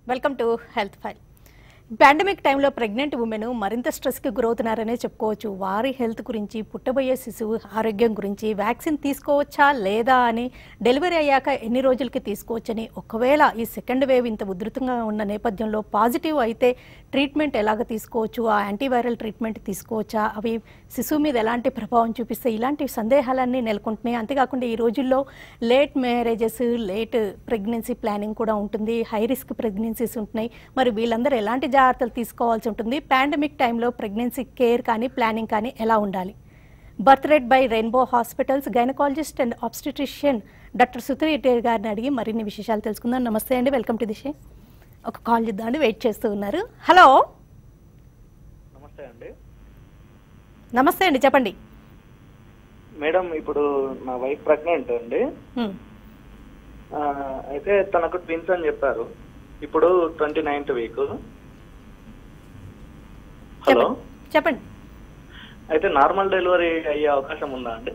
Welcome to health file pandemic టైంలో pregnant women మరింత స్ట్రెస్కి గురవుతున్నారనే చెప్పుకోవచ్చు వారి హెల్త్ గురించి పుట్టబోయే శిశువు ఆరోగ్యం గురించి వ్యాక్సిన్ తీసుకోవచ్చా లేదా అని డెలివరీ అయ్యాక ఎన్ని రోజులకి తీసుకోవచ్చని ఒకవేళ ఈ సెకండ్ వేవ్ ఇంత ఉధృతంగా ఉన్న నేపథ్యంలో పాజిటివ్ అయితే ట్రీట్మెంట్ ఎలాగ తీసుకోవచ్చు ఆ యాంటీవైరల్ ట్రీట్మెంట్ తీసుకోవచ్చా అవి శిశువు మీద ఎలాంటి ప్రభావం చూపిస్తే ఇలాంటి సందేహాలన్నీ నెలకొంటున్నాయి అంతేకాకుండా ఈ రోజుల్లో late marriages late pregnancy planning కూడా ఉంటుంది హై రిస్క్ ప్రెగ్నెన్సీస్ ఉంటున్నాయి మరి వీళ్ళందరూ ఎలాంటి జాగ్రత్తలు తీసుకోవాల్సి ఉంటుంది పాండమిక్ టైంలో ప్రెగ్నెన్సీ కేర్ కానీ ప్లానింగ్ కానీ ఎలా ఉండాలి birth rate by Rainbow hospitals gynaecologist and obstetrician doctor Sudheer గారిని అడిగి మరిన్ని విశేషాలు తెలుసుకుందాం నమస్తే అండి వెల్కమ్ టు దిశే ఒక కాల్ చేద్దామండి వెయిట్ చేస్తూ ఉన్నారు హలో నమస్తే అండి నమస్తే అండి చెప్పండి మేడం ఇప్పుడు నా వైఫ్ ప్రెగ్నెంట్ అండి హ్మ్. ఆ, అయితే తనకు ట్విన్స్ అని చెప్పారు ఇప్పుడు ట్వంటీ నైన్త్ వీక్ హలో చెప్పండి చెప్పండి అయితే నార్మల్ డెలివరీ అయ్యే అవకాశం ఉందా అండి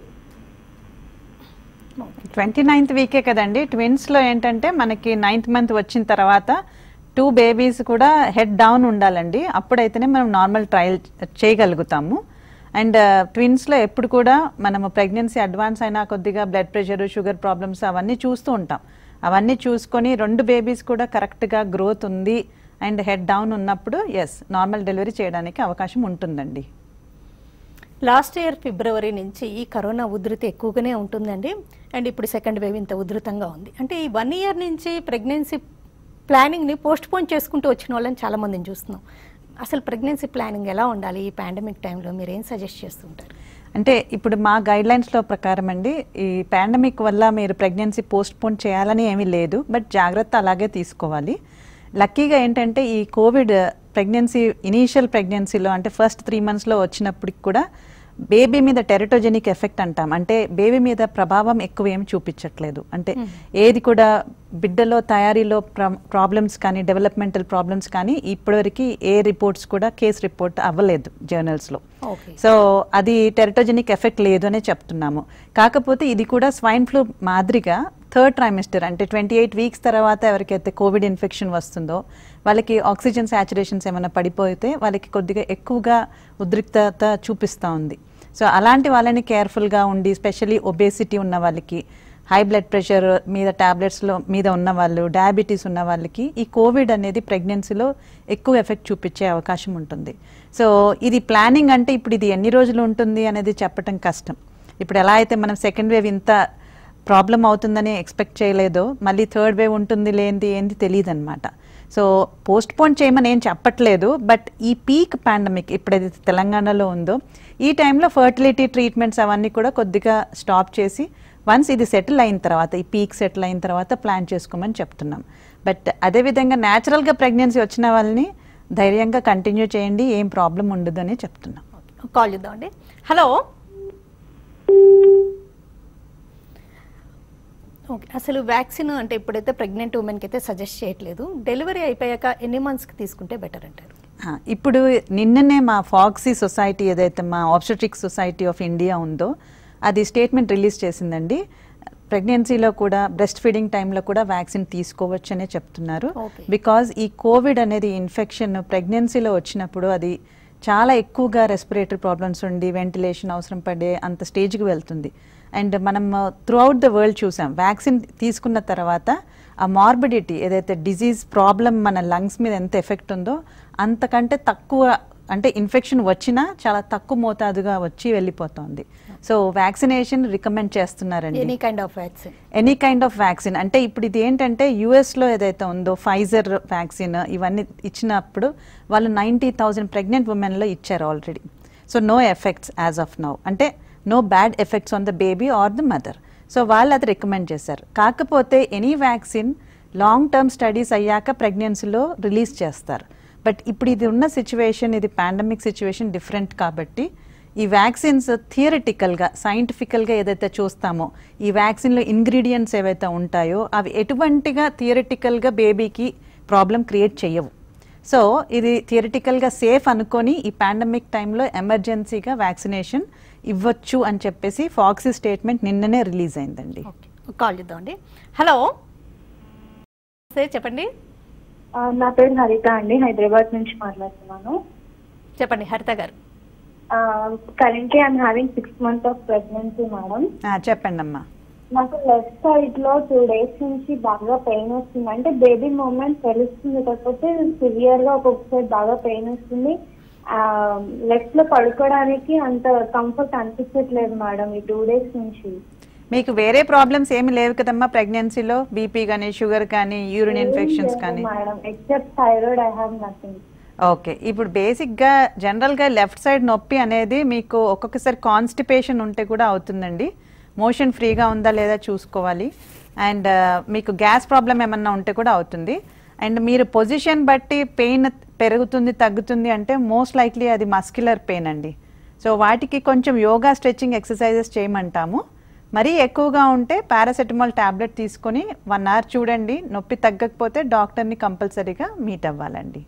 ట్వంటీ నైన్త్ వీకే కదండి ట్విన్స్లో ఏంటంటే మనకి నైన్త్ మంత్ వచ్చిన తర్వాత టూ బేబీస్ కూడా హెడ్ డౌన్ ఉండాలండి అప్పుడైతేనే మనం నార్మల్ ట్రయల్ చేయగలుగుతాము అండ్ ట్విన్స్లో ఎప్పుడు కూడా మనము ప్రెగ్నెన్సీ అడ్వాన్స్ అయినా కొద్దిగా బ్లడ్ ప్రెషర్ షుగర్ ప్రాబ్లమ్స్ అవన్నీ చూస్తూ ఉంటాం అవన్నీ చూసుకొని రెండు బేబీస్ కూడా కరెక్ట్గా గ్రోత్ ఉంది అండ్ హెడ్ డౌన్ ఉన్నప్పుడు ఎస్ నార్మల్ డెలివరీ చేయడానికి అవకాశం ఉంటుందండి లాస్ట్ ఇయర్ ఫిబ్రవరి నుంచి ఈ కరోనా ఉధృతి ఎక్కువగానే ఉంటుందండి అండ్ ఇప్పుడు సెకండ్ వేవ్ ఇంత ఉధృతంగా ఉంది అంటే ఈ వన్ ఇయర్ నుంచి ప్రెగ్నెన్సీ ప్లానింగ్ని పోస్ట్ పోన్ చేసుకుంటూ వచ్చిన వాళ్ళని చాలా మందిని చూస్తున్నాం అసలు ప్రెగ్నెన్సీ ప్లానింగ్ ఎలా ఉండాలి ఈ పాండమిక్ టైంలో మీరు ఏం సజెస్ట్ చేస్తుంటారు అంటే ఇప్పుడు మా గైడ్ లైన్స్లో ప్రకారం అండి ఈ పాండమిక్ వల్ల మీరు ప్రెగ్నెన్సీ పోస్ట్ పోన్ చేయాలని ఏమీ లేదు బట్ జాగ్రత్త అలాగే తీసుకోవాలి లక్కీగా ఏంటంటే ఈ కోవిడ్ ప్రెగ్నెన్సీ ఇనీషియల్ ప్రెగ్నెన్సీలో అంటే ఫస్ట్ త్రీ మంత్స్లో వచ్చినప్పటికి కూడా బేబీ మీద టెరటోజెనిక్ ఎఫెక్ట్ అంటాం అంటే బేబీ మీద ప్రభావం ఎక్కువ ఏమి చూపించట్లేదు అంటే ఏది కూడా బిడ్డలో తయారీలో ప్రాబ్లమ్స్ కానీ డెవలప్మెంటల్ ప్రాబ్లమ్స్ కానీ ఇప్పటివరకు ఏ రిపోర్ట్స్ కూడా కేస్ రిపోర్ట్ అవ్వలేదు జర్నల్స్లో ఓకే సో అది టెరటోజెనిక్ ఎఫెక్ట్ లేదు అనే చెప్తున్నాము కాకపోతే ఇది కూడా స్వైన్ ఫ్లూ మాదిరిగా థర్డ్ ట్రైమిస్టర్ అంటే ట్వంటీ ఎయిట్ వీక్స్ తర్వాత ఎవరికైతే కోవిడ్ ఇన్ఫెక్షన్ వస్తుందో వాళ్ళకి ఆక్సిజన్ సాచురేషన్స్ ఏమైనా పడిపోతే వాళ్ళకి కొద్దిగా ఎక్కువగా ఉద్రిక్తత చూపిస్తూ ఉంది సో అలాంటి వాళ్ళని కేర్ఫుల్గా ఉండి స్పెషల్లీ ఒబేసిటీ ఉన్న వాళ్ళకి హై బ్లడ్ ప్రెషర్ మీద టాబ్లెట్స్లో మీద ఉన్న వాళ్ళు డయాబెటీస్ ఉన్న వాళ్ళకి ఈ కోవిడ్ అనేది ప్రెగ్నెన్సీలో ఎక్కువ ఎఫెక్ట్ చూపించే అవకాశం ఉంటుంది సో ఇది ప్లానింగ్ అంటే ఇప్పుడు ఇది ఎన్ని రోజులు ఉంటుంది అనేది చెప్పటం కష్టం ఇప్పుడు ఎలా అయితే మనం సెకండ్ వేవ్ ఇంత ప్రాబ్లం అవుతుందని ఎక్స్పెక్ట్ చేయలేదో మళ్ళీ థర్డ్ వేవ్ ఉంటుంది లేనిది ఏంది తెలియదు అనమాట సో పోస్ట్ పోన్ చేయమని ఏం చెప్పట్లేదు బట్ ఈ పీక్ పాండమిక్ ఇప్పుడైతే తెలంగాణలో ఉందో ఈ టైంలో ఫర్టిలిటీ ట్రీట్మెంట్స్ అవన్నీ కూడా కొద్దిగా స్టాప్ చేసి వన్స్ ఇది సెటిల్ అయిన తర్వాత ఈ పీక్ సెటిల్ అయిన తర్వాత ప్లాన్ చేసుకోమని చెప్తున్నాం బట్ అదేవిధంగా న్యాచురల్గా ప్రెగ్నెన్సీ వచ్చిన వాళ్ళని ధైర్యంగా కంటిన్యూ చేయండి ఏం ప్రాబ్లం ఉండదని చెప్తున్నాం కాల్ చేద్దామండి హలో ఓకే అసలు వ్యాక్సిన్ అంటే ఇప్పుడైతే ప్రెగ్నెంట్ ఉమెన్కి అయితే సజెస్ట్ చేయట్లేదు డెలివరీ అయిపోయాక ఎన్ని మంత్స్కి తీసుకుంటే బెటర్ అంటారు ఆ, ఇప్పుడు నిన్ననే మా ఫాక్సీ సొసైటీ ఏదైతే మా ఆబ్స్టెట్రిక్ సొసైటీ ఆఫ్ ఇండియా ఉందో అది స్టేట్మెంట్ రిలీజ్ చేసిందండి ప్రెగ్నెన్సీలో కూడా బ్రెస్ట్ ఫీడింగ్ టైంలో కూడా వ్యాక్సిన్ తీసుకోవచ్చనే చెప్తున్నారు Okay. బికాజ్ ఈ కోవిడ్ అనేది ఇన్ఫెక్షన్ ప్రెగ్నెన్సీలో వచ్చినప్పుడు అది చాలా ఎక్కువగా రెస్పిరేటరీ ప్రాబ్లమ్స్ ఉండి వెంటిలేషన్ అవసరం పడే అంత స్టేజ్కి వెళ్తుంది అండ్ మనం త్రూ అవుట్ ద వరల్డ్ చూసాం వ్యాక్సిన్ తీసుకున్న తర్వాత ఆ మార్బిడిటీ ఏదైతే డిజీజ్ ప్రాబ్లం మన లంగ్స్ మీద ఎంత ఎఫెక్ట్ ఉందో అంతకంటే తక్కువ అంటే ఇన్ఫెక్షన్ వచ్చినా చాలా తక్కువ మోతాదుగా వచ్చి వెళ్ళిపోతుంది సో వ్యాక్సినేషన్ రికమెండ్ చేస్తున్నారండి any kind of vaccine any kind of vaccine అంటే ఇప్పుడు ఇది ఏంటంటే యుఎస్లో ఏదైతే ఉందో ఫైజర్ వ్యాక్సిన్ ఇవన్నీ ఇచ్చినప్పుడు వాళ్ళు నైంటీ థౌజండ్ ప్రెగ్నెంట్ ఉమెన్లో ఇచ్చారు already so no effects as of now అంటే no bad effects on the baby or the mother so వాళ్ళు అది రికమెండ్ చేశారు కాకపోతే any vaccine long term studies అయ్యాక ప్రెగ్నెన్సీలో రిలీజ్ చేస్తారు బట్ ఇప్పుడు ఇది ఉన్న సిచ్యువేషన్ ఇది పాండమిక్ సిచ్యువేషన్ డిఫరెంట్ కాబట్టి ఈ వ్యాక్సిన్స్ థియరిటికల్గా సైంటిఫికల్గా ఏదైతే చూస్తామో ఈ వ్యాక్సిన్లో ఇంగ్రీడియంట్స్ ఏవైతే ఉంటాయో అవి ఎటువంటిగా థియరిటికల్గా బేబీకి ప్రాబ్లం క్రియేట్ చేయవు సో ఇది థియరిటికల్గా సేఫ్ అనుకొని ఈ పాండమిక్ టైంలో ఎమర్జెన్సీగా వ్యాక్సినేషన్ ఇవ్వచ్చు అని చెప్పేసి ఫాక్సీ స్టేట్మెంట్ నిన్ననే రిలీజ్ అయిందండి ఓకే కాల్ చేద్దామండి హలో నమస్తే చెప్పండి ఆ, నా పేరు హరిత అండి హైదరాబాద్ నుంచి మాట్లాడుతున్నాను చెప్పండి హరిత గారు currently I'm having six months of pregnancy madam ఆ, చెప్పండి అమ్మా నాకు లెఫ్ట్ సైడ్ లో టూ డేస్ నుంచి బాగా పెయిన్ వస్తుంది అంటే బేబీ మూమెంట్ తెలుస్తుంది కాకపోతే సివియర్ గా ఒక్కొక్కసారి బాగా పెయిన్ వస్తుంది లెఫ్ట్ లో పడుకోవడానికి అంత కంఫర్ట్ అనిపించట్లేదు మేడం ఈ టూ డేస్ నుంచి మీకు వేరే ప్రాబ్లమ్స్ ఏమి లేవు కదమ్మా ప్రెగ్నెన్సీలో బీపీ కానీ షుగర్ కానీ యూరిన్ ఇన్ఫెక్షన్స్ కానీ madam except thyroid I have nothing okay ఇప్పుడు బేసిక్గా జనరల్గా లెఫ్ట్ సైడ్ నొప్పి అనేది మీకు ఒక్కొక్కసారి కాన్స్టిపేషన్ ఉంటే కూడా అవుతుందండి మోషన్ ఫ్రీగా ఉందా లేదా చూసుకోవాలి అండ్ మీకు గ్యాస్ ప్రాబ్లం ఏమన్నా ఉంటే కూడా అవుతుంది అండ్ మీరు పొజిషన్ బట్టి పెయిన్ పెరుగుతుంది తగ్గుతుంది అంటే మోస్ట్ లైక్లీ అది మస్క్యులర్ పెయిన్ అండి సో వాటికి కొంచెం యోగా స్ట్రెచ్చింగ్ ఎక్సర్సైజెస్ చేయమంటాము మరీ ఎక్కువగా ఉంటే పారాసెటమాల్ టాబ్లెట్ తీసుకొని వన్ అవర్ చూడండి నొప్పి తగ్గకపోతే డాక్టర్ని కంపల్సరీగా మీట్ అవ్వాలండి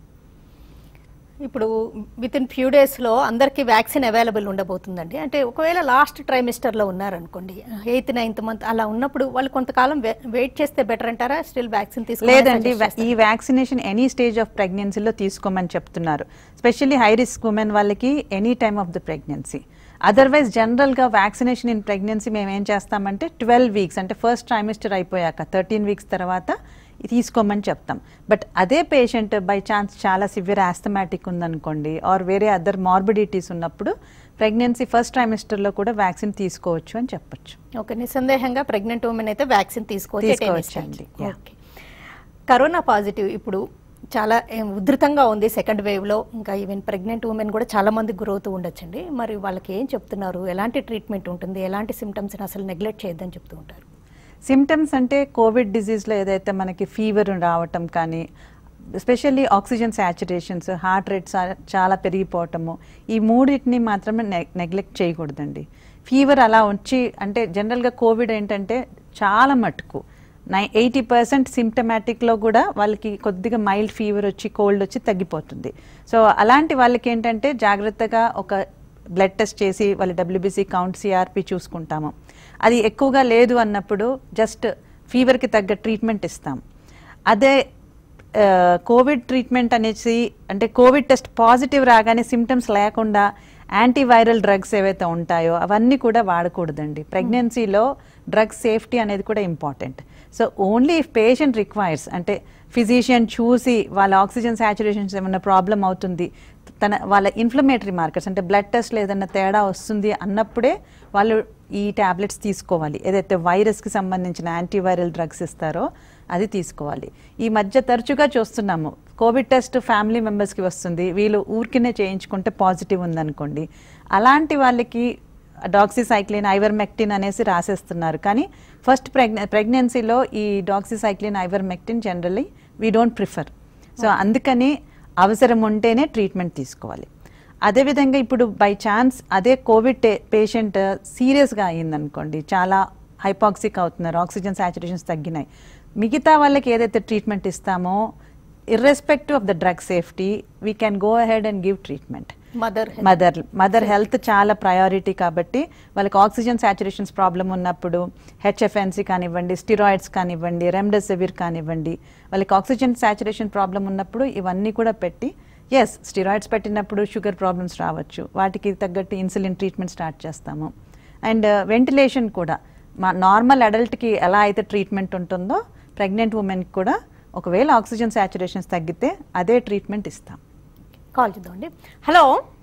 ఇప్పుడు విత్ ఇన్ ఫ్యూ డేస్లో అందరికీ వ్యాక్సిన్ అవైలబుల్ ఉండబోతుందండి అంటే ఒకవేళ లాస్ట్ ట్రైమిస్టర్లో ఉన్నారనుకోండి ఎయిత్ నైన్త్ మంత్ అలా ఉన్నప్పుడు వాళ్ళు కొంతకాలం వెయిట్ చేస్తే బెటర్ అంటారా స్టిల్ వ్యాక్సిన్ లేదండి వ్యా- ఈ వ్యాక్సినేషన్ ఎనీ స్టేజ్ ఆఫ్ ప్రెగ్నెన్సీలో తీసుకోమని చెప్తున్నారు స్పెషల్లీ హై రిస్క్ ఉమెన్ వాళ్ళకి any time of the pregnancy otherwise జనరల్గా వ్యాక్సినేషన్ ఇన్ ప్రెగ్నెన్సీ మేము ఏం చేస్తామంటే ట్వెల్వ్ వీక్స్ అంటే ఫస్ట్ ట్రైమిస్టర్ అయిపోయాక థర్టీన్ వీక్స్ తర్వాత తీసుకోమని చెప్తాం బట్ అదే పేషెంట్ బై ఛాన్స్ చాలా సివియర్ ఆస్థమాటిక్ ఉందనుకోండి ఆర్ వేరే అదర్ మార్బిడిటీస్ ఉన్నప్పుడు ప్రెగ్నెన్సీ ఫస్ట్ ట్రైమిస్టర్లో కూడా వ్యాక్సిన్ తీసుకోవచ్చు అని చెప్పొచ్చు ఓకే నిస్సందేహంగా ప్రెగ్నెంట్ ఉమెన్ అయితే వ్యాక్సిన్ తీసుకోవచ్చు at any తీసుకోవచ్చండి, stage. yeah. Okay corona positive ఇప్పుడు చాలా ఏం, ఉధృతంగా ఉంది సెకండ్ వేవ్లో ఇంకా ఈవెన్ ప్రెగ్నెంట్ ఉమెన్ కూడా చాలా మంది గురవుతూ ఉండొచ్చండి మరి వాళ్ళకి ఏం చెప్తున్నారు ఎలాంటి ట్రీట్మెంట్ ఉంటుంది ఎలాంటి సిమ్టమ్స్ని అసలు నెగ్లెక్ట్ చేయొద్దని చెప్తూ ఉంటారు సిమ్టమ్స్ అంటే కోవిడ్ డిజీజ్లో ఏదైతే మనకి ఫీవర్ రావటం కానీ especially oxygen saturations heart rate చాలా పెరిగిపోవటము ఈ మూడింటిని మాత్రమే నెగ్లెక్ట్ చేయకూడదండి ఫీవర్ అలా వచ్చి అంటే జనరల్గా కోవిడ్ ఏంటంటే చాలా మటుకు నై ఎయిటీ పర్సెంట్ సిమ్టమాటిక్లో కూడా వాళ్ళకి కొద్దిగా మైల్డ్ ఫీవర్ వచ్చి కోల్డ్ వచ్చి తగ్గిపోతుంది సో అలాంటి వాళ్ళకి ఏంటంటే జాగ్రత్తగా ఒక బ్లడ్ టెస్ట్ చేసి వాళ్ళ డబ్ల్యూబీసీ కౌంట్ సిఆర్పి చూసుకుంటాము అది ఎక్కువగా లేదు అన్నప్పుడు జస్ట్ ఫీవర్కి తగ్గ ట్రీట్మెంట్ ఇస్తాం అదే ఆ, కోవిడ్ ట్రీట్మెంట్ అనేసి అంటే కోవిడ్ టెస్ట్ పాజిటివ్ రాగానే సిమ్టమ్స్ లేకుండా యాంటీవైరల్ డ్రగ్స్ ఏవైతే ఉంటాయో అవన్నీ కూడా వాడకూడదండి ప్రెగ్నెన్సీలో డ్రగ్ సేఫ్టీ అనేది కూడా important so only if patient requires అంటే ఫిజిషియన్ చూసి వాళ్ళ ఆక్సిజన్ సాచురేషన్స్ ఏమైనా ప్రాబ్లం అవుతుంది తన వాళ్ళ ఇన్ఫ్లమేటరీ మార్కర్స్ అంటే బ్లడ్ టెస్ట్లో ఏదైనా తేడా వస్తుంది అన్నప్పుడే వాళ్ళు ఈ టాబ్లెట్స్ తీసుకోవాలి ఏదైతే వైరస్కి సంబంధించిన యాంటీవైరల్ డ్రగ్స్ ఇస్తారో అది తీసుకోవాలి ఈ మధ్య తరచుగా చూస్తున్నాము కోవిడ్ టెస్ట్ ఫ్యామిలీ మెంబర్స్కి వస్తుంది వీళ్ళు ఊరికినే చేయించుకుంటే పాజిటివ్ ఉందనుకోండి అలాంటి వాళ్ళకి డాక్సిసైక్లిన్ ఐవర్మెక్టిన్ అనేసి రాసేస్తున్నారు కానీ ఫస్ట్ ప్రెగ్నె ప్రెగ్నెన్సీలో ఈ doxycycline ivermectin generally we don't prefer so అందుకని అవసరం ఉంటేనే ట్రీట్మెంట్ తీసుకోవాలి అదేవిధంగా ఇప్పుడు బై ఛాన్స్ అదే కోవిడ్ పేషెంట్ సీరియస్గా అయ్యిందనుకోండి చాలా హైపాక్సిక్ అవుతున్నారు ఆక్సిజన్ సాచురేషన్స్ తగ్గినాయి మిగతా వాళ్ళకి ఏదైతే ట్రీట్మెంట్ ఇస్తామో irrespective of the drug safety we can go ahead and give treatment mother mother mother health చాలా ప్రయారిటీ కాబట్టి వాళ్ళకి ఆక్సిజన్ సాచురేషన్స్ ప్రాబ్లం ఉన్నప్పుడు హెచ్ఎఫ్ఎన్సీ కానివ్వండి స్టిరాయిడ్స్ కానివ్వండి రెమ్డెసివిర్ కానివ్వండి వాళ్ళకి ఆక్సిజన్ సాచురేషన్ ప్రాబ్లం ఉన్నప్పుడు ఇవన్నీ కూడా పెట్టి ఎస్ స్టిరాయిడ్స్ పెట్టినప్పుడు షుగర్ ప్రాబ్లమ్స్ రావచ్చు వాటికి తగ్గట్టు ఇన్సులిన్ ట్రీట్మెంట్ స్టార్ట్ చేస్తాము అండ్ వెంటిలేషన్ కూడా మా నార్మల్ అడల్ట్కి ఎలా అయితే ట్రీట్మెంట్ ఉంటుందో ప్రెగ్నెంట్ ఉమెన్కి కూడా ఒకవేళ ఆక్సిజన్ సాచురేషన్స్ తగ్గితే అదే ట్రీట్మెంట్ ఇస్తాం కాల్ చేద్దామండి హలో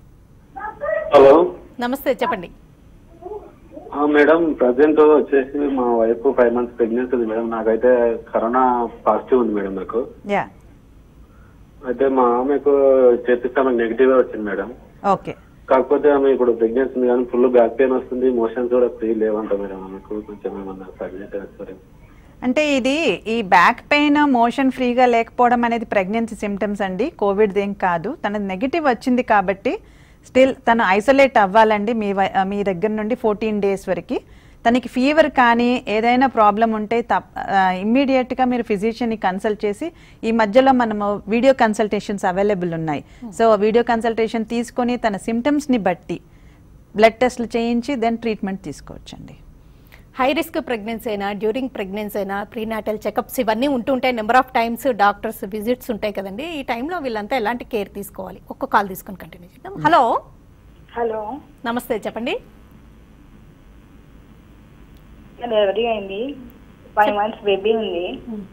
హలో నమస్తే చెప్పండి ఆ, మేడం ప్రజెంట్ వచ్చేసి మా వైఫ్ ఫైవ్ మంత్స్ ప్రెగ్నెన్సీ ఉంది మేడం నాకైతే కరోనా పాజిటివ్ ఉంది మేడం నాకు యా అయితే మా ఆమెకు చేపిస్తే ఆమెకు నెగిటివ్ వచ్చింది మేడం ఓకే కాకపోతే ఆమె ఇప్పుడు ప్రెగ్నెన్సీ ఉంది కానీ ఫుల్ బ్యాక్ పెయిన్ వస్తుంది మోషన్స్ కూడా ఫ్రీ లేవంట మేడం ఆమెకు కొంచెం ఏమన్నా సజెస్ట్ చేస్తారు అంటే ఇది ఈ బ్యాక్ పెయిన్ మోషన్ ఫ్రీగా లేకపోవడం అనేది ప్రెగ్నెన్సీ సిమ్టమ్స్ అండి కోవిడ్ ఏం కాదు తన నెగిటివ్ వచ్చింది కాబట్టి స్టిల్ తను ఐసోలేట్ అవ్వాలండి మీ వై- మీ దగ్గర నుండి ఫోర్టీన్ డేస్ వరకు తనకి ఫీవర్ కానీ ఏదైనా ప్రాబ్లం ఉంటే తప్ ఇమ్మీడియట్గా మీరు ఫిజిషియన్ని కన్సల్ట్ చేసి ఈ మధ్యలో మనము వీడియో కన్సల్టేషన్స్ అవైలబుల్ ఉన్నాయి సో వీడియో కన్సల్టేషన్ తీసుకొని తన సిమ్టమ్స్ని బట్టి బ్లడ్ టెస్ట్లు చేయించి దెన్ ట్రీట్మెంట్ తీసుకోవచ్చండి హై రిస్క్ ప్రెగ్నెన్సీ అయినా డ్యూరింగ్ ప్రెగ్నెన్సీ అయినా ప్రీనాటల్ చెకప్స్ ఇవన్నీ ఉంటుంటాయి number of times doctors visits ఉంటాయి కదండి ఈ టైంలో వీళ్ళంతా ఎలాంటి కేర్ తీసుకోవాలి ఒక్క కాల్ తీసుకొని కంటిన్యూ చేద్దాం హలో హలో నమస్తే చెప్పండి డెలివరీ అయింది ఫైవ్ మంత్స్ బేబీ ఉంది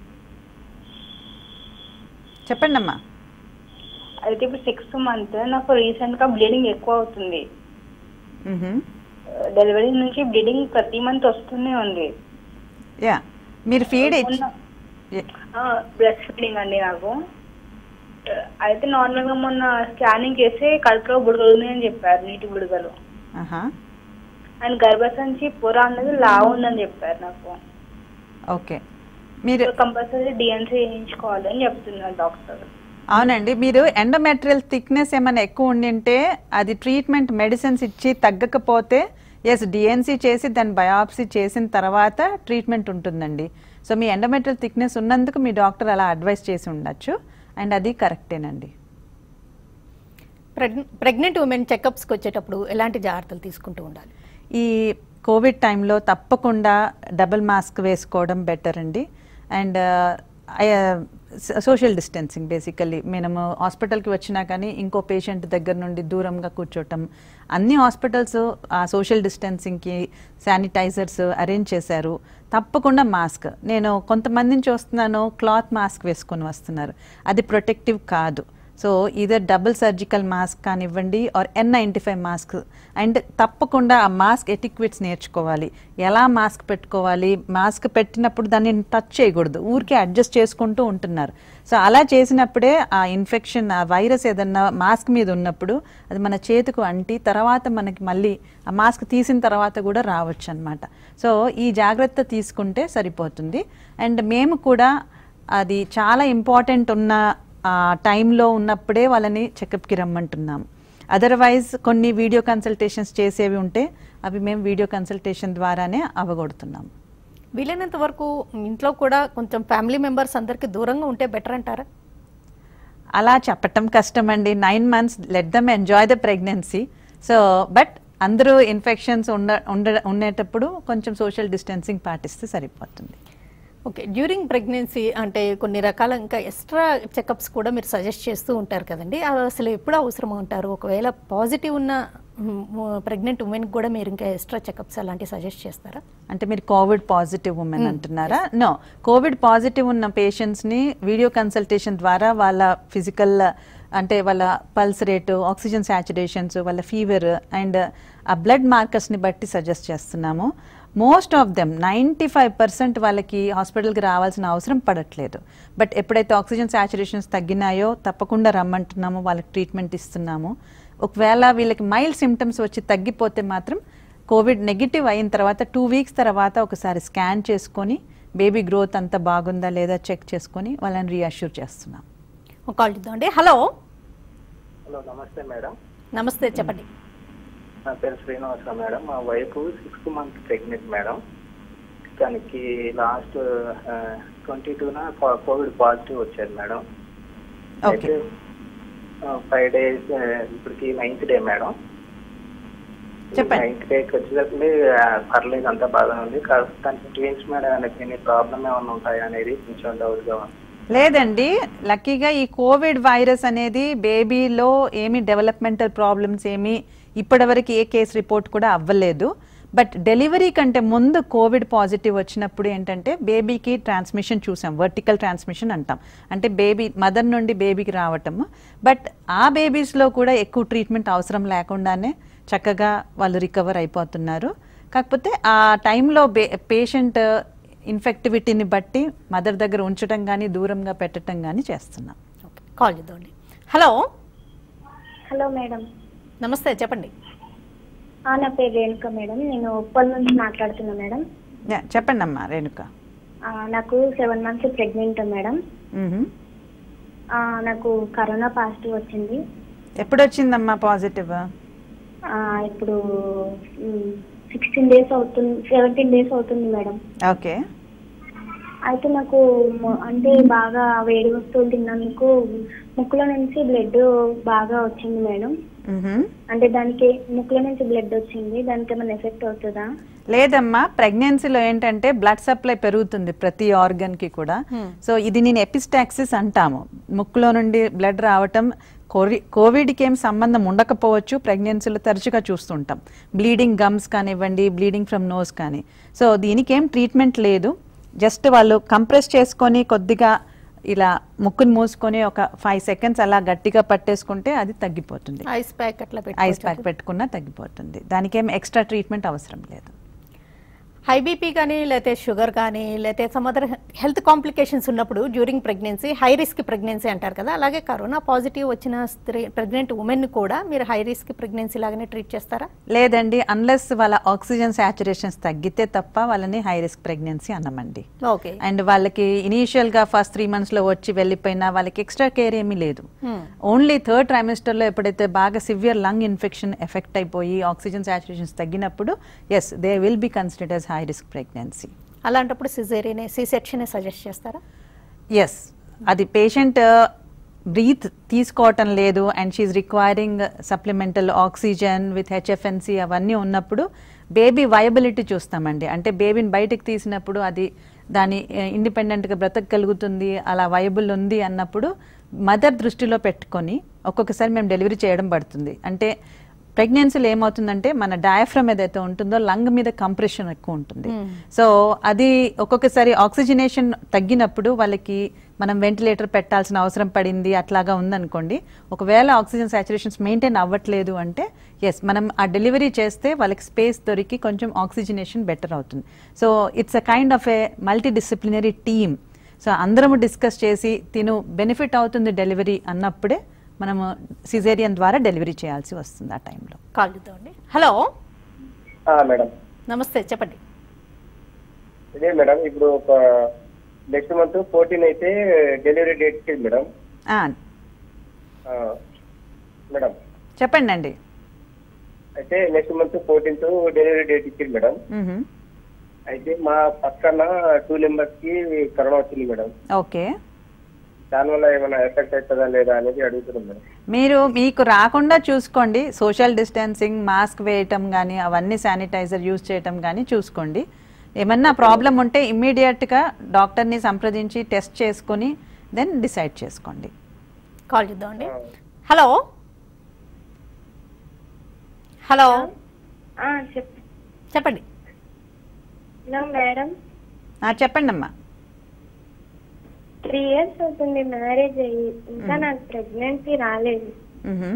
చెప్పండి అమ్మా అయితే ఇప్పుడు సిక్స్త్ మంత్ నాకు రీసెంట్ గా బ్లీడింగ్ ఎక్కువ అవుతుంది డెలివరీ నుంచి బ్లీడింగ్ ప్రతి మంత్ వస్తూనే ఉంది యా మీరు ఫీడ్ ఇచ్చి బ్రెస్ట్ ఫీడింగ్ అండి నాకు అయితే నార్మల్ గా మొన్న స్కానింగ్ చేసి కడుపులో బుడగలు ఉన్నాయని చెప్పారు నీటి బుడగలు ఆహా అండ్ గర్భసంచి పొర అన్నది లావు ఉందని చెప్పారు నాకు ఓకే మీరు కంపల్సరీ డిఎన్సీ చేయించుకోవాలి అని చెప్తున్నారు డాక్టర్ అవునండి మీరు ఎండోమెట్రియల్ థిక్నెస్ ఏమైనా ఎక్కువ ఉండింటే అది ట్రీట్మెంట్ మెడిసిన్స్ ఇచ్చి తగ్గకపోతే ఎస్ డిఎన్సీ చేసి దాన్ని బయాప్సీ చేసిన తర్వాత ట్రీట్మెంట్ ఉంటుందండి సో మీ ఎండోమెట్రియల్ థిక్నెస్ ఉన్నందుకు మీ డాక్టర్ అలా అడ్వైస్ చేసి ఉండొచ్చు అండ్ అది కరెక్టేనండి ప్రెగ్నెంట్ ఉమెన్ చెకప్స్కి వచ్చేటప్పుడు ఎలాంటి జాగ్రత్తలు తీసుకుంటూ ఉండాలి ఈ కోవిడ్ టైంలో తప్పకుండా డబుల్ మాస్క్ వేసుకోవడం బెటర్ అండి అండ్ సోషల్ డిస్టెన్సింగ్ బేసికల్లీ మనము హాస్పిటల్కి వచ్చినా కానీ ఇంకో పేషెంట్ దగ్గర నుండి దూరంగా కూర్చోటం అన్ని హాస్పిటల్స్ ఆ సోషల్ డిస్టెన్సింగ్కి శానిటైజర్స్ అరేంజ్ చేశారు తప్పకుండా మాస్క్ నేను కొంతమందిని చూస్తున్నాను క్లాత్ మాస్క్ వేసుకొని వస్తున్నారు అది ప్రొటెక్టివ్ కాదు so either double surgical mask కానివ్వండి or N ninety five mask and తప్పకుండా ఆ మాస్క్ ఎటిక్విట్స్ నేర్చుకోవాలి ఎలా మాస్క్ పెట్టుకోవాలి మాస్క్ పెట్టినప్పుడు దాన్ని టచ్ చేయకూడదు ఊరికే అడ్జస్ట్ చేసుకుంటూ ఉంటున్నారు సో అలా చేసినప్పుడే ఆ ఇన్ఫెక్షన్ ఆ వైరస్ ఏదన్నా మాస్క్ మీద ఉన్నప్పుడు అది మన చేతికి అంటి తర్వాత మనకి మళ్ళీ ఆ మాస్క్ తీసిన తర్వాత కూడా రావచ్చు అనమాట సో ఈ జాగ్రత్త తీసుకుంటే సరిపోతుంది అండ్ మేము కూడా అది చాలా ఇంపార్టెంట్ ఉన్న ఆ టైంలో ఉన్నప్పుడే వాళ్ళని చెకప్కి రమ్మంటున్నాం అదర్వైజ్ కొన్ని వీడియో కన్సల్టేషన్స్ చేసేవి ఉంటే అవి మేము వీడియో కన్సల్టేషన్ ద్వారానే అవగొడుతున్నాం వీలైనంత వరకు ఇంట్లో కూడా కొంచెం ఫ్యామిలీ మెంబర్స్ అందరికి దూరంగా ఉంటే బెటర్ అంటారా అలా చెప్పటం కష్టం అండి nine months let them enjoy the pregnancy so but అందరూ ఇన్ఫెక్షన్స్ ఉండ ఉండ ఉండేటప్పుడు కొంచెం సోషల్ డిస్టెన్సింగ్ పాటిస్తే సరిపోతుంది ఓకే డ్యూరింగ్ ప్రెగ్నెన్సీ అంటే కొన్ని రకాల ఇంకా ఎక్స్ట్రా చెకప్స్ కూడా మీరు సజెస్ట్ చేస్తూ ఉంటారు కదండి అవి అసలు ఎప్పుడు అవసరం ఉంటారు ఒకవేళ పాజిటివ్ ఉన్న ప్రెగ్నెంట్ ఉమెన్కి కూడా మీరు ఇంకా ఎక్స్ట్రా చెకప్స్ అలాంటివి సజెస్ట్ చేస్తారా అంటే మీరు కోవిడ్ పాజిటివ్ ఉమెన్ అంటున్నారా నో కోవిడ్ పాజిటివ్ ఉన్న పేషెంట్స్ని వీడియో కన్సల్టేషన్ ద్వారా వాళ్ళ ఫిజికల్ అంటే వాళ్ళ పల్స్ రేటు ఆక్సిజన్ సాచురేషన్స్ వాళ్ళ ఫీవర్ అండ్ ఆ బ్లడ్ మార్కర్స్ని బట్టి సజెస్ట్ చేస్తున్నాము most of them ninety five percent వాళ్ళకి హాస్పిటల్కి రావాల్సిన అవసరం పడట్లేదు బట్ ఎప్పుడైతే ఆక్సిజన్ సాచురేషన్స్ తగ్గినాయో తప్పకుండా రమ్మంటున్నాము వాళ్ళకి ట్రీట్మెంట్ ఇస్తున్నాము ఒకవేళ వీళ్ళకి మైల్డ్ సిమ్టమ్స్ వచ్చి తగ్గిపోతే మాత్రం కోవిడ్ నెగిటివ్ అయిన తర్వాత టూ వీక్స్ తర్వాత ఒకసారి స్కాన్ చేసుకొని బేబీ గ్రోత్ అంతా బాగుందా లేదా చెక్ చేసుకొని వాళ్ళని రీఅష్యూర్ చేస్తున్నాం ఒక కాల్ ఇద్దామండి హలో హలో నమస్తే మేడం నమస్తే చెప్పండి నా పేరు శ్రీనివాస మేడం మా wife sixth month pregnant madam తనకి లాస్ట్ ట్వంటీ టూన కోవిడ్ పాజిటివ్ వచ్చారు మేడం ఓకే ఫైవ్ డేస్ ఇప్పటికి నైన్త్ డే మేడం చెప్పండి. నైన్త్ డేకి వచ్చేసరికి ఆ, పర్లేదు అంతా బాగానే ఉంది కా- తనకి ట్విన్స్ మేడం అనేది ప్రాబ్లమ్ ఏమైనా ఉంటాయా అనేది కొంచెం డౌట్ గా ఉంది లేదండి లక్కీగా ఈ కోవిడ్ వైరస్ అనేది బేబీలో ఏమి డెవలప్మెంటల్ ప్రాబ్లమ్స్ ఏమి ఇప్పటివరకు ఏ కేసు రిపోర్ట్ కూడా అవ్వలేదు బట్ డెలివరీ కంటే ముందు కోవిడ్ పాజిటివ్ వచ్చినప్పుడు ఏంటంటే బేబీకి ట్రాన్స్మిషన్ చూసాం వర్టికల్ ట్రాన్స్మిషన్ అంటాం అంటే బేబీ మదర్ నుండి బేబీకి రావటము బట్ ఆ బేబీస్లో కూడా ఎక్కువ ట్రీట్మెంట్ అవసరం లేకుండానే చక్కగా వాళ్ళు రికవర్ అయిపోతున్నారు కాకపోతే ఆ టైంలో బే పేషెంట్ ఇన్ఫెక్టివిటీని బట్టి మదర్ దగ్గర ఉంచడం కానీ దూరంగా పెట్టడం కానీ చేస్తున్నాం ఓకే కాల్ ఇద్దామండి హలో హలో మేడం నమస్తే చెప్పండి ఆ, నా పేరు రేణుక మేడం నేను ఉప్పల్ నుంచి మాట్లాడుతున్నా మేడం యా, చెప్పండి అమ్మా రేణుక ఆ, నాకు సెవెన్ మంత్స్ ప్రెగ్నెంట్ మేడం మ్మ్హమ్. ఆ, నాకు కరోనా పాజిటివ్ వచ్చింది ఎప్పుడు వచ్చిందమ్మా పాజిటివ్ ఆ, ఇప్పుడు సిక్స్టీన్ డేస్ అవుతుంది సెవెంటీన్ డేస్ అవుతుంది మేడం ఓకే అయితే నాకు మొ- అంటే బాగా వేడి వస్తువులు తిన్నందుకు ముక్కులో నుంచి బ్లడ్ బాగా వచ్చింది మేడం మ్మ్హమ్. అంటే దానికి ముక్కుల నుంచి బ్లడ్ వచ్చింది దానికి ఏమైనా ఎఫెక్ట్ అవుతుందా లేదమ్మా ప్రెగ్నెన్సీలో ఏంటంటే బ్లడ్ సప్లై పెరుగుతుంది ప్రతి ఆర్గన్ కి కూడా సో ఇది నేను ఎపిస్టాక్సిస్ అంటాము ముక్కులో నుండి బ్లడ్ రావటం కోవి- కోవిడ్కి ఏం సంబంధం ఉండకపోవచ్చు ప్రెగ్నెన్సీలో తరచుగా చూస్తుంటాం బ్లీడింగ్ గమ్స్ కానివ్వండి బ్లీడింగ్ ఫ్రమ్ నోస్ కానీ సో దీనికి ఏం ట్రీట్మెంట్ లేదు జస్ట్ వాళ్ళు కంప్రెస్ చేసుకొని కొద్దిగా ఇలా ముక్కుని మూసుకొని ఒక ఫైవ్ సెకండ్స్ అలా గట్టిగా పట్టేసుకుంటే అది తగ్గిపోతుంది ఐస్ ప్యాక్ అట్లా ఐస్ పెట్టుకోవచ్చు ప్యాక్ పెట్టుకున్నా తగ్గిపోతుంది దానికేం ఎక్స్ట్రా ట్రీట్మెంట్ అవసరం లేదు హై బీపీ కానీ లేకపోతే షుగర్ కానీ లేకపోతే సమ్ అదర్ హెల్త్ కాంప్లికేషన్స్ ఉన్నప్పుడు during pregnancy high risk pregnancy అంటారు కదా అలాగే కరోనా పాజిటివ్ వచ్చిన స్త్రీ ప్రెగ్నెంట్ ఉమెన్ కూడా మీరు హై రిస్క్ ప్రెగ్నెన్సీ లాగానే ట్రీట్ చేస్తారా లేదండి అన్లెస్ వాళ్ళ ఆక్సిజన్ సాచురేషన్స్ తగ్గితే తప్ప వాళ్ళని హై రిస్క్ ప్రెగ్నెన్సీ అన్నమండి ఓకే అండ్ వాళ్ళకి ఇనీషియల్ గా ఫస్ట్ త్రీ మంత్స్ లో వచ్చి వెళ్ళిపోయినా వాళ్ళకి ఎక్స్ట్రా కేర్ ఏమీ లేదు ఓన్లీ థర్డ్ ట్రైమిస్టర్ లో ఎప్పుడైతే బాగా సివియర్ లంగ్ ఇన్ఫెక్షన్ ఎఫెక్ట్ అయిపోయి ఆక్సిజన్ సాచురేషన్స్ తగ్గినప్పుడు yes they will be considered as high risk pregnancy అలాంటప్పుడు సిజేరియనే సి సెక్షన్ సజెస్ట్ చేస్తారా ఎస్ అది పేషెంట్ బ్రీత్ తీసుకోవటం లేదు and she's requiring supplemental oxygen with HFNC అవన్నీ ఉన్నప్పుడు బేబీ వయబిలిటీ చూస్తామండి అంటే బేబీని బయటకు తీసినప్పుడు అది దాని ఇండిపెండెంట్గా బ్రతకగలుగుతుంది అలా వయబుల్ ఉంది అన్నప్పుడు మదర్ దృష్టిలో పెట్టుకొని ఒక్కొక్కసారి మేము డెలివరీ చేయడం పడుతుంది అంటే ప్రెగ్నెన్సీలో ఏమవుతుందంటే మన డయాఫ్రమ్ ఏదైతే ఉంటుందో లంగ్ మీద కంప్రెషన్ ఎక్కువ ఉంటుంది సో అది ఒక్కొక్కసారి ఆక్సిజనేషన్ తగ్గినప్పుడు వాళ్ళకి మనం వెంటిలేటర్ పెట్టాల్సిన అవసరం పడింది అట్లాగా ఉందనుకోండి ఒకవేళ ఆక్సిజన్ సాచురేషన్స్ మెయింటైన్ అవ్వట్లేదు అంటే ఎస్ మనం ఆ డెలివరీ చేస్తే వాళ్ళకి స్పేస్ దొరికి కొంచెం ఆక్సిజనేషన్ బెటర్ అవుతుంది so it's a kind of a multi disciplinary team so అందరము డిస్కస్ చేసి తిను బెనిఫిట్ అవుతుంది డెలివరీ అన్నప్పుడే మనము సిజేరియన్ ద్వారా డెలివరీ చేయాల్సి వస్తుంది ఆ టైంలో కాల్ చేద్దామండి హలో మేడం నమస్తే చెప్పండి ఇదే మేడం ఇప్పుడు ఒక నెక్స్ట్ మంత్ ఫోర్టీన్ అయితే డెలివరీ డేట్ ఇచ్చింది మేడం ఆ, ఆ, మేడం చెప్పండి అండి అయితే next month fourteenth delivery date ఇచ్చింది మేడం మ్హూ. అయితే మా పక్కన టూ మెంబర్స్ కి కరోనా వచ్చింది మేడం ఓకే దానివల్ల ఏమైనా ఎఫెక్ట్ అవుతుందా లేదా అనేది అడుగుతున్నాం మేడం మీరు మీకు రాకుండా చూసుకోండి సోషల్ డిస్టెన్సింగ్ మాస్క్ వేయటం కానీ అవన్నీ శానిటైజర్ యూజ్ చేయటం కానీ చూసుకోండి ఏమన్నా ప్రాబ్లం ఉంటే ఇమ్మీడియట్గా డాక్టర్ని సంప్రదించి టెస్ట్ చేసుకొని దెన్ డిసైడ్ చేసుకోండి కాల్ చేద్దామండి హలో హలో ఆ, చెప్ చెప్పండి హలో మేడం ఆ, చెప్పండి అమ్మా త్రీ ఇయర్స్ అవుతుంది మ్యారేజ్ అయ్యి ఇంకా నాకు ప్రెగ్నెన్సీ రాలేదు మ్హూ.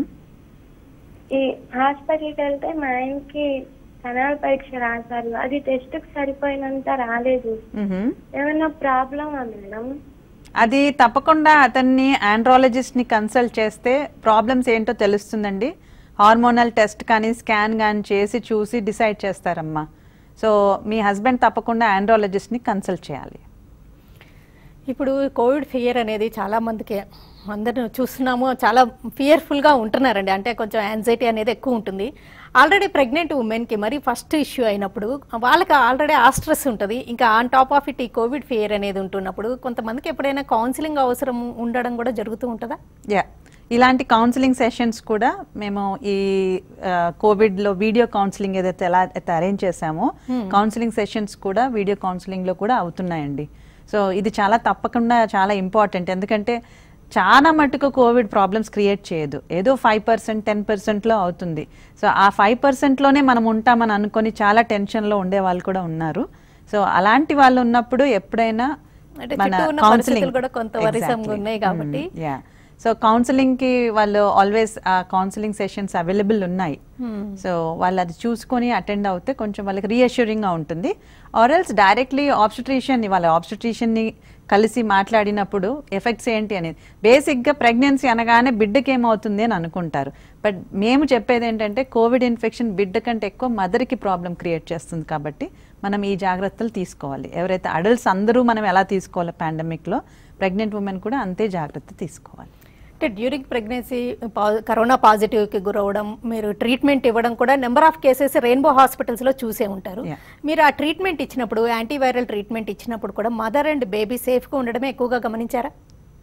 ఈ హాస్పిటల్కి వెళ్తే మా ఆయనకి కణాల పరీక్ష రాశారు అది టెస్ట్ కి సరిపోయినంత రాలేదు మ్హూ. ఏమైనా ప్రాబ్లమా మేడం అది తప్పకుండా అతన్ని ఆండ్రాలజిస్ట్ని కన్సల్ట్ చేస్తే ప్రాబ్లమ్స్ ఏంటో తెలుస్తుందండి హార్మోనల్ టెస్ట్ కానీ స్కాన్ కానీ చేసి చూసి డిసైడ్ చేస్తారమ్మా సో మీ హస్బెండ్ తప్పకుండా ఆండ్రాలజిస్ట్ని కన్సల్ట్ చేయాలి ఇప్పుడు కోవిడ్ ఫియర్ అనేది చాలా మందికి అందరూ చూస్తున్నాము చాలా ఫియర్ఫుల్గా ఉంటున్నారండి అంటే కొంచెం యాంగ్జైటీ అనేది ఎక్కువ ఉంటుంది ఆల్రెడీ ప్రెగ్నెంట్ ఉమెన్కి మరి ఫస్ట్ ఇష్యూ అయినప్పుడు వాళ్ళకి ఆల్రెడీ ఆ స్ట్రెస్ ఉంటుంది ఇంకా ఆన్ టాప్ ఆఫ్ ఇట్ ఈ కోవిడ్ ఫియర్ అనేది ఉంటున్నప్పుడు కొంతమందికి ఎప్పుడైనా కౌన్సిలింగ్ అవసరం ఉండడం కూడా జరుగుతూ ఉంటుందా యా ఇలాంటి కౌన్సిలింగ్ సెషన్స్ కూడా మేము ఈ ఆ, కోవిడ్లో వీడియో కౌన్సిలింగ్ ఏదైతే ఎలా అయితే అరేంజ్ చేశామో కౌన్సిలింగ్ సెషన్స్ కూడా వీడియో కౌన్సిలింగ్లో కూడా అవుతున్నాయండి సో ఇది చాలా తప్పకుండా చాలా ఇంపార్టెంట్ ఎందుకంటే చాలా మటుకు కోవిడ్ ప్రాబ్లమ్స్ క్రియేట్ చేయదు ఏదో ఫైవ్ పర్సెంట్ టెన్ పర్సెంట్లో అవుతుంది సో ఆ ఫైవ్ పర్సెంట్లోనే మనం ఉంటామని అనుకొని చాలా టెన్షన్లో ఉండే వాళ్ళు కూడా ఉన్నారు సో అలాంటి వాళ్ళు ఉన్నప్పుడు ఎప్పుడైనా అంటే మన చుట్టూ ఉన్న counseling- పరిస్థితులు కూడా కొంత వరిసంగా Exactly. ఉన్నాయి కాబట్టి. Mm, yeah. సో కౌన్సిలింగ్ కి వాళ్ళు ఆల్వేస్ ఆ కౌన్సిలింగ్ సెషన్స్ అవైలబుల్ ఉన్నాయి సో వాళ్ళు అది చూసుకొని అటెండ్ అవుతే కొంచెం వాళ్ళకి రీఅష్యూరింగ్ గా ఉంటుంది ఆర్ఎల్స్ డైరెక్ట్లీ ఆబ్స్టిట్రిషియన్ వాళ్ళ ఆబ్స్టిట్రిషియన్ ని కలిసి మాట్లాడినప్పుడు ఎఫెక్ట్స్ ఏంటి అనేది బేసిక్ గా ప్రెగ్నెన్సీ అనగానే బిడ్డకి ఏమవుతుంది అని అనుకుంటారు బట్ మేము చెప్పేది ఏంటంటే కోవిడ్ ఇన్ఫెక్షన్ బిడ్డ కంటే ఎక్కువ మదర్కి ప్రాబ్లం క్రియేట్ చేస్తుంది కాబట్టి మనం ఈ జాగ్రత్తలు తీసుకోవాలి ఎవరైతే అడల్ట్స్ అందరూ మనం ఎలా తీసుకోవాలి pandemic లో ప్రెగ్నెంట్ ఉమెన్ కూడా అంతే జాగ్రత్త తీసుకోవాలి అంటే డ్యూరింగ్ ప్రెగ్నెన్సీ కరోనా పాజిటివ్కి గురవడం మీరు ట్రీట్మెంట్ ఇవ్వడం కూడా నెంబర్ ఆఫ్ కేసెస్ రెయిన్బో హాస్పిటల్స్లో చూసే ఉంటారు Yeah. మీరు ఆ ట్రీట్మెంట్ ఇచ్చినప్పుడు యాంటీవైరల్ ట్రీట్మెంట్ ఇచ్చినప్పుడు కూడా మదర్ అండ్ బేబీ సేఫ్గా ఉండడమే ఎక్కువగా గమనించారా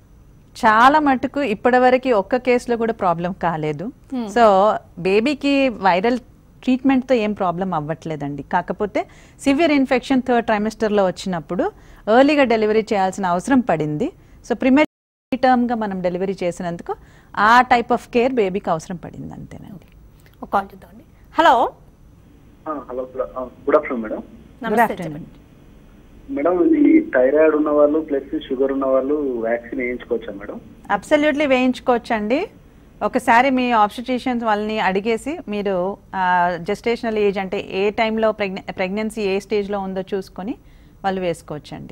చాలా మటుకు ఇప్పటివరకు ఒక్క కేసులో కూడా ప్రాబ్లం కాలేదు సో బేబీకి వైరల్ ట్రీట్మెంట్తో ఏం ప్రాబ్లం అవ్వట్లేదండి కాకపోతే సివియర్ ఇన్ఫెక్షన్ థర్డ్ ట్రైమిస్టర్లో వచ్చినప్పుడు ఎర్లీగా డెలివరీ చేయాల్సిన అవసరం పడింది సో ప్రిమరీ టర్మ్గా మనం డెలివరీ చేసినందుకు ఆ టైప్ ఆఫ్ కేర్ బేబీకి అవసరం పడింది అంతేనండి ఒక కాల్ చూద్దామండి hello hello good afternoon madam good నమస్తే ఆఫ్టర్నూన్ చెప్పండి మేడం ఇది థైరాయిడ్ ఉన్న వాళ్ళు ప్లస్ షుగర్ ఉన్న వాళ్ళు వ్యాక్సిన్ వేయించుకోవచ్చా మేడం అబ్సల్యూట్లీ వేయించుకోవచ్చండి ఒకసారి మీ ఆబ్స్టిట్యూషన్స్ వాళ్ళని అడిగేసి మీరు జెస్టేషనల్ ఏజ్ అంటే ఏ టైంలో ప్రెగ్నె ప్రెగ్నెన్సీ ఏ స్టేజ్లో ఉందో చూసుకొని వాళ్ళు వేసుకోవచ్చండి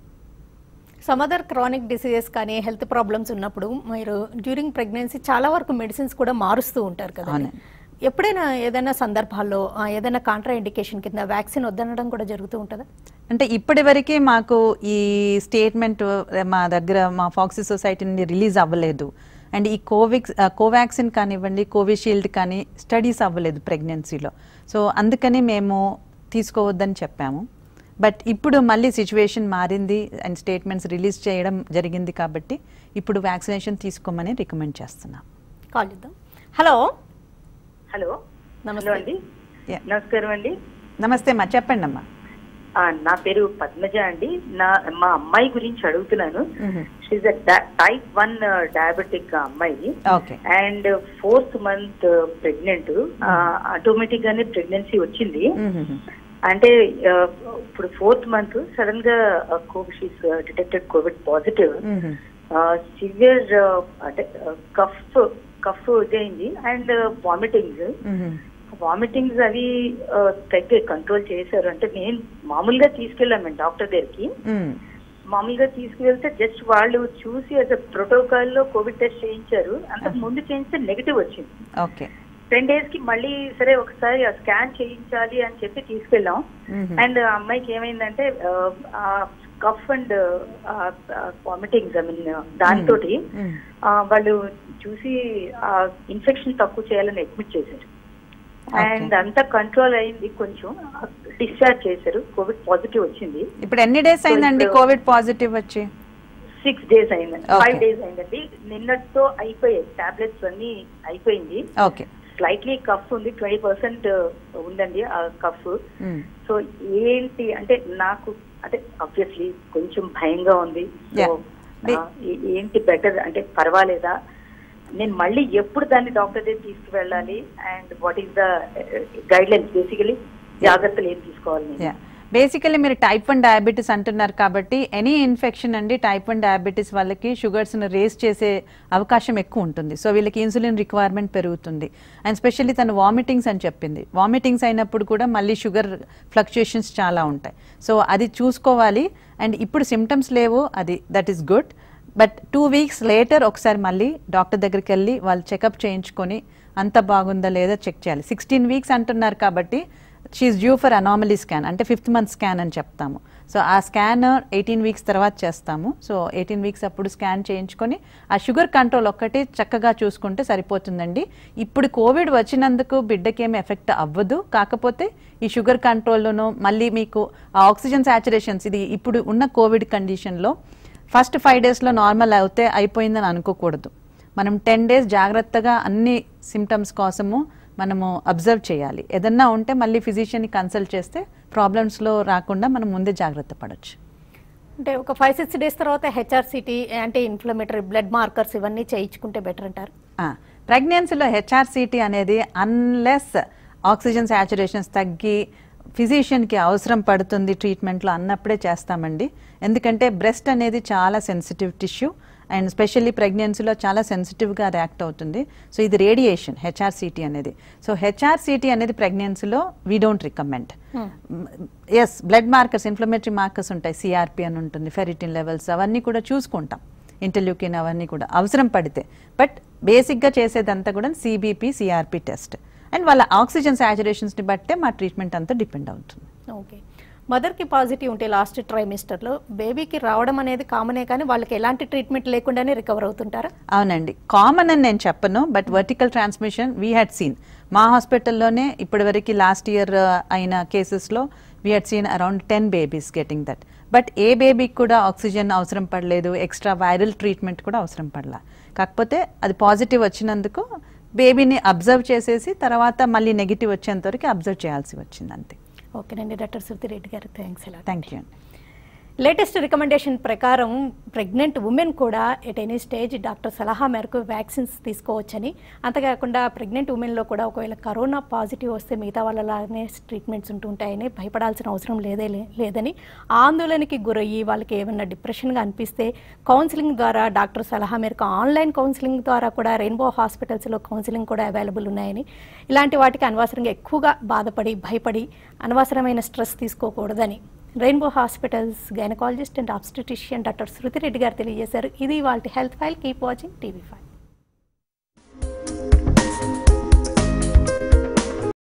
సమ్ అదర్ క్రానిక్ డిసీజెస్ కానీ హెల్త్ ప్రాబ్లమ్స్ ఉన్నప్పుడు మీరు డ్యూరింగ్ ప్రెగ్నెన్సీ చాలా వరకు మెడిసిన్స్ కూడా మారుస్తూ ఉంటారు కదా అవునండి. ఎప్పుడైనా ఏదైనా సందర్భాల్లో ఆ, ఏదైనా కాంట్రా ఇండికేషన్ కింద వ్యాక్సిన్ వద్దనడం కూడా జరుగుతూ ఉంటుందా అంటే ఇప్పటివరకు మాకు ఈ స్టేట్మెంట్ మా దగ్గర మా ఫాక్సీ సొసైటీ నుండి రిలీజ్ అవ్వలేదు అండ్ ఈ కోవిక్స్ కోవాక్సిన్ కానివ్వండి కోవిషీల్డ్ కానీ స్టడీస్ అవ్వలేదు ప్రెగ్నెన్సీలో సో అందుకని మేము తీసుకోవద్దని చెప్పాము బట్ ఇప్పుడు మళ్ళీ సిచ్యువేషన్ మారింది అండ్ స్టేట్మెంట్స్ రిలీజ్ చేయడం జరిగింది కాబట్టి ఇప్పుడు వ్యాక్సినేషన్ తీసుకోమని రికమెండ్ చేస్తున్నాం కాల్ చేద్దాం హలో హలో నమస్తే. హలో అండి Yeah. నమస్కారం అండి నమస్తే అమ్మా చెప్పండి అమ్మా ఆ, నా పేరు పద్మజ అండి నా మా అమ్మాయి గురించి అడుగుతున్నాను షీజ్ టైప్ వన్ డయాబెటిక్ అమ్మాయి okay and fourth month pregnant automatic గానే ప్రెగ్నెన్సీ వచ్చింది అంటే ఆ, ఇప్పుడు ఫోర్త్ మంత్ సడన్ గా కోవిషీస్ డిటెక్టెడ్ కోవిడ్ పాజిటివ్ సివియర్ అంటే కఫ్ కఫ్ ఇదైంది అండ్ వామిటింగ్స్ వామిటింగ్స్ అవి ఆ, తగ్గే కంట్రోల్ చేశారు అంటే నేను మామూలుగా తీసుకెళ్ళామండి డాక్టర్ దగ్గరికి మామూలుగా తీసుకువెళ్తే జస్ట్ వాళ్ళు చూసి యాజ్ ప్రోటోకాల్ లో కోవిడ్ టెస్ట్ చేయించారు అంతకు ముందు చేయిస్తే నెగిటివ్ వచ్చింది ఓకే టెన్ డేస్ కి మళ్ళీ సరే ఒకసారి ఆ స్కాన్ చేయించాలి అని చెప్పి తీసుకెళ్ళాం అండ్ ఆ అమ్మాయికి ఏమైందంటే cough and vomitings I mean దానితోటి ఆ, వాళ్ళు చూసి ఆ ఇన్ఫెక్షన్ తక్కువ చేయాలని అడ్మిట్ చేశారు అండ్ అంతా కంట్రోల్ అయింది కొంచెం డిశ్చార్జ్ చేశారు కోవిడ్ పాజిటివ్ వచ్చింది ఇప్పుడు ఎన్ని డేస్ అయిందండి ఇప్పుడు- కోవిడ్ పాజిటివ్ వచ్చి సిక్స్ డేస్ అయిందండి Okay. ఫైవ్ డేస్ అయిందండి నిన్నటితో అయిపోయాయి టాబ్లెట్స్ అన్ని అయిపోయింది ఓకే స్లైట్లీ కఫ్ ఉంది ట్వంటీ పర్సెంట్ ఉందండి ఆ కఫ్ మ్మ్. సో ఏంటి అంటే నాకు అంటే ఆబ్వియస్లీ కొంచెం భయంగా ఉంది సో Yeah. Be- ఏంటి బెటర్ అంటే పర్వాలేదా నేను మళ్ళీ ఎప్పుడు దాన్ని డాక్టర్ దగ్గర తీసుకువెళ్ళాలి and what is the guidelines basically జాగ్రత్తలు ఏం తీసుకోవాలి నేను? యా బేసికలీ మీరు టైప్ వన్ డయాబెటీస్ అంటున్నారు కాబట్టి ఎనీ ఇన్ఫెక్షన్ అండి టైప్ వన్ డయాబెటీస్ వాళ్ళకి షుగర్స్ని రేస్ చేసే అవకాశం ఎక్కువ ఉంటుంది సో వీళ్ళకి ఇన్సులిన్ రిక్వైర్మెంట్ పెరుగుతుంది అండ్ స్పెషల్లీ తను వామిటింగ్స్ అని చెప్పింది వామిటింగ్స్ అయినప్పుడు కూడా మళ్ళీ షుగర్ ఫ్లక్చుయేషన్స్ చాలా ఉంటాయి సో అది చూసుకోవాలి అండ్ ఇప్పుడు సిమ్టమ్స్ లేవు అది that is good but two weeks later ఒకసారి మళ్ళీ డాక్టర్ దగ్గరికి వెళ్ళి వాళ్ళు చెకప్ చేయించుకొని అంత బాగుందా లేదా చెక్ చేయాలి సిక్స్టీన్ వీక్స్ అంటున్నారు కాబట్టి she's due for anomaly scan అంటే ఫిఫ్త్ మంత్ స్కాన్ అని చెప్తాము సో ఆ స్కాన్ ఎయిటీన్ వీక్స్ తర్వాత చేస్తాము సో ఎయిటీన్ వీక్స్ అప్పుడు స్కాన్ చేయించుకొని ఆ షుగర్ కంట్రోల్ ఒక్కటి చక్కగా చూసుకుంటే సరిపోతుందండి ఇప్పుడు కోవిడ్ వచ్చినందుకు బిడ్డకి ఏమి ఎఫెక్ట్ అవ్వదు కాకపోతే ఈ షుగర్ కంట్రోల్లోనూ మళ్ళీ మీకు ఆ ఆక్సిజన్ సాచురేషన్స్ ఇది ఇప్పుడు ఉన్న కోవిడ్ కండిషన్లో ఫస్ట్ ఫైవ్ డేస్లో నార్మల్ అవుతే అయిపోయిందని అనుకోకూడదు మనం టెన్ డేస్ జాగ్రత్తగా అన్ని సిమ్టమ్స్ కోసము మనము అబ్జర్వ్ చేయాలి ఏదన్నా ఉంటే మళ్ళీ ఫిజిషియన్ని కన్సల్ట్ చేస్తే ప్రాబ్లమ్స్లో రాకుండా మనం ముందే జాగ్రత్త పడవచ్చు అంటే ఒక ఫైవ్ సిక్స్ డేస్ తర్వాత HRCT anti inflammatory blood markers ఇవన్నీ చేయించుకుంటే బెటర్ అంటారు ప్రెగ్నెన్సీలో హెచ్ఆర్సిటీ అనేది అన్లెస్ ఆక్సిజన్ సాచురేషన్స్ తగ్గి ఫిజిషియన్కి అవసరం పడుతుంది ట్రీట్మెంట్లో అన్నప్పుడే చేస్తామండి ఎందుకంటే బ్రెస్ట్ అనేది చాలా సెన్సిటివ్ టిష్యూ అండ్ స్పెషల్లీ ప్రెగ్నెన్సీలో చాలా సెన్సిటివ్గా రియాక్ట్ అవుతుంది సో ఇది రేడియేషన్ హెచ్ఆర్సిటీ అనేది సో హెచ్ఆర్సిటీ అనేది ప్రెగ్నెన్సీలో we don't recommend yes blood markers inflammatory markers ఉంటాయి సిఆర్పి అని ఉంటుంది ఫెరిటిన్ లెవెల్స్ అవన్నీ కూడా చూసుకుంటాం ఇంటర్ల్యూకిన్ అవన్నీ కూడా అవసరం పడితే బట్ బేసిక్గా చేసేదంతా కూడా సిబిపి సిఆర్పి టెస్ట్ అండ్ వాళ్ళ ఆక్సిజన్ సాచురేషన్స్ని బట్టే మా ట్రీట్మెంట్ అంతా డిపెండ్ అవుతుంది ఓకే మదర్కి పాజిటివ్ ఉంటే లాస్ట్ ట్రైమిస్టర్లో బేబీకి రావడం అనేది కామనే కానీ వాళ్ళకి ఎలాంటి ట్రీట్మెంట్ లేకుండానే రికవర్ అవుతుంటారా అవునండి కామన్ అని నేను చెప్పను but vertical transmission we had seen మా హాస్పిటల్లోనే ఇప్పటివరకు లాస్ట్ ఇయర్ అయిన కేసెస్లో we had seen around ten babies getting that but a బేబీకి కూడా ఆక్సిజన్ అవసరం పడలేదు ఎక్స్ట్రా వైరల్ ట్రీట్మెంట్ కూడా అవసరం పడలా కాకపోతే అది పాజిటివ్ వచ్చినందుకు బేబీని అబ్జర్వ్ చేసేసి తర్వాత మళ్ళీ నెగిటివ్ వచ్చేంత వరకు అబ్జర్వ్ చేయాల్సి వచ్చింది అంతే ఓకేనండి డాక్టర్ శృతి రెడ్డి గారు థ్యాంక్స్ ఎలా థ్యాంక్ యూ అండి లేటెస్ట్ రికమెండేషన్ ప్రకారం ప్రెగ్నెంట్ ఉమెన్ కూడా ఎట్ ఎనీ స్టేజ్ డాక్టర్ సలహా మేరకు వ్యాక్సిన్స్ తీసుకోవచ్చని అంతేకాకుండా ప్రెగ్నెంట్ ఉమెన్లో కూడా ఒకవేళ కరోనా పాజిటివ్ వస్తే మిగతా వాళ్ళలాగానే ట్రీట్మెంట్స్ ఉంటుంటాయని భయపడాల్సిన అవసరం లేదే లే- లేదని ఆందోళనకి గురయ్యి వాళ్ళకి ఏమన్నా డిప్రెషన్గా అనిపిస్తే కౌన్సిలింగ్ ద్వారా డాక్టర్ సలహా మేరకు ఆన్లైన్ కౌన్సిలింగ్ ద్వారా కూడా రెయిన్బో హాస్పిటల్స్లో కౌన్సిలింగ్ కూడా అవైలబుల్ ఉన్నాయని ఇలాంటి వాటికి అనవసరంగా ఎక్కువగా బాధపడి భయపడి అనవసరమైన స్ట్రెస్ తీసుకోకూడదని rainbow hospitals gynaecologist and obstetrician doctor Shruti Reddy గారు తెలియజేశారు ఇది వాళ్ళ health file keep watching TV five